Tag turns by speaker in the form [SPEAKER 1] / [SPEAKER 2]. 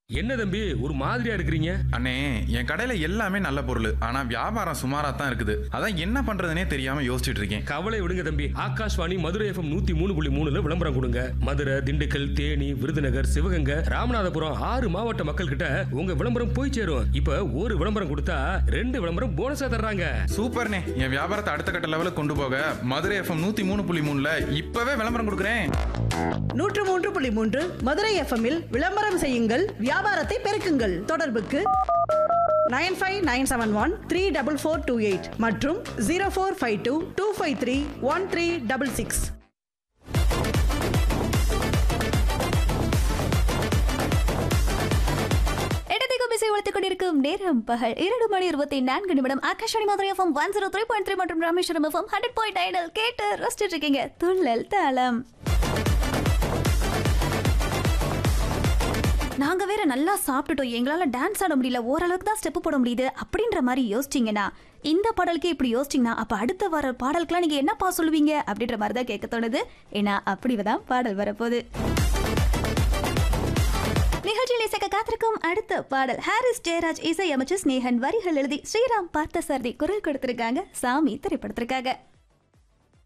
[SPEAKER 1] என்ன தம்பி ஒரு மாதிரியா இருக்கிறீங்க
[SPEAKER 2] அண்ணே என் கடையில எல்லாமே நல்ல பொருள் ஆனா வியாபாரம் சுமாரா தான் இருக்குது அதான் என்ன பண்றதுனே தெரியாம யோசிச்சுட்டு இருக்கேன்
[SPEAKER 1] கவலை விடுங்க தம்பி ஆகாஷ்வாணி மதுரை எஃப்எம் நூத்தி மூணு புள்ளி மூணுல விளம்பரம் கொடுங்க மதுரை திண்டுக்கல் தேனி விருதுநகர் சிவகங்கை ராமநாதபுரம் ஆறு மாவட்ட மக்கள் கிட்ட உங்க விளம்பரம் போய் சேரும் இப்ப ஒரு விளம்பரம் கொடுத்தா ரெண்டு விளம்பரம் போனஸா தர்றாங்க
[SPEAKER 2] சூப்பர்ண்ணே என் வியாபாரத்தை அடுத்த கட்ட லெவலுக்கு கொண்டு போக மதுரை எஃப்எம் நூத்தி மூணு புள்ளி மூணுல இப்பவே விளம்பரம் கொடுக்குறேன்
[SPEAKER 3] நூற்று மூன்று புள்ளி மூன்று மதுரை எஃப்எம்மில் விளம்பரம் செய்யுங்கள் வியாபாரத்தை பெருக்குங்கள் தொடர்புக்கு nine five nine seven one three double four two eight மற்றும் zero four five two two five three one three double six
[SPEAKER 4] இடத்திற்கும் இசை வளர்த்துக் கொண்டிருக்கும் நேரம் பகல் இரண்டு மணி இருபத்தி நான்கு நிமிடம் Akashvani Madurai FM one zero three point three மற்றும் ராமேஸ்வரம் எஃப்எம் ஹண்ட்ரட் பாயிண்ட் நைனில் கேட்டு ரசிச்சிட்டு இருக்கீங்க துள்ளல் தாளம் நாங்க வேற நல்லா சாப்பிட்டுட்டோம் எங்களால டான்ஸ் ஆட முடியல ஓரளவுக்கு தான் ஸ்டெப் போட முடியுது அப்படின்ற மாதிரி யோசிச்சிங்கன்னா இந்த பாடலுக்கு இப்படி யோசிச்சிங்கன்னா அப்ப அடுத்த வர பாடலுக்குலாம் நீங்க என்னப்பா சொல்லுவீங்க அப்படின்ற மாதிரி தான் கேட்க தோணுது ஏன்னா அப்படிதான் பாடல் வரப்போகுது நிகழ்ச்சியில் இசைக்க காத்திருக்கும் அடுத்த பாடல் ஹாரிஸ் ஜெயராஜ் இசையமைச்சு ஸ்னேகன் வரிகள் எழுதி ஸ்ரீராம் பார்த்தசாரதி குரல் கொடுத்திருக்காங்க சாமி திரைப்படத்திற்காக